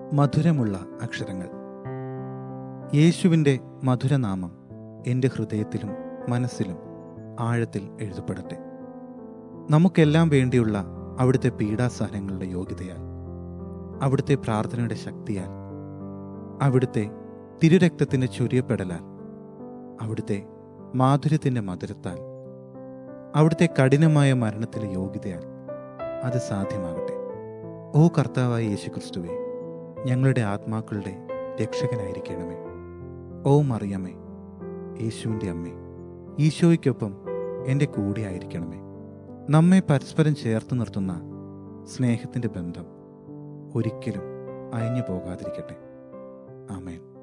മധുരമുള്ള അക്ഷരങ്ങൾ യേശുവിൻ്റെ മധുരനാമം എൻ്റെ ഹൃദയത്തിലും മനസ്സിലും ആഴത്തിൽ എഴുതപ്പെടട്ടെ നമുക്കെല്ലാം വേണ്ടിയുള്ള അവിടുത്തെ പീഡാസഹനങ്ങളുടെ യോഗ്യതയാൽ അവിടുത്തെ പ്രാർത്ഥനയുടെ ശക്തിയാൽ അവിടുത്തെ തിരുരക്തത്തിൻ്റെ ചൊരിയപ്പെടലാൽ അവിടുത്തെ മാധുര്യത്തിൻ്റെ മധുരത്താൽ അവിടുത്തെ കഠിനമായ മരണത്തിലെ യോഗ്യതയാൽ അത് സാധ്യമാകട്ടെ ഓ കർത്താവായ യേശുക്രിസ്തുവേ ഞങ്ങളുടെ ആത്മാക്കളുടെ രക്ഷകനായിരിക്കണമേ ഓ മറിയമേ യേശുവിൻ്റെ അമ്മേ ഈശോയ്ക്കൊപ്പം എൻ്റെ കൂടെ ആയിരിക്കണമേ നമ്മെ പരസ്പരം ചേർത്ത് നിർത്തുന്ന സ്നേഹത്തിൻ്റെ ബന്ധം ഒരിക്കലും അയഞ്ഞു പോകാതിരിക്കട്ടെ ആമേൻ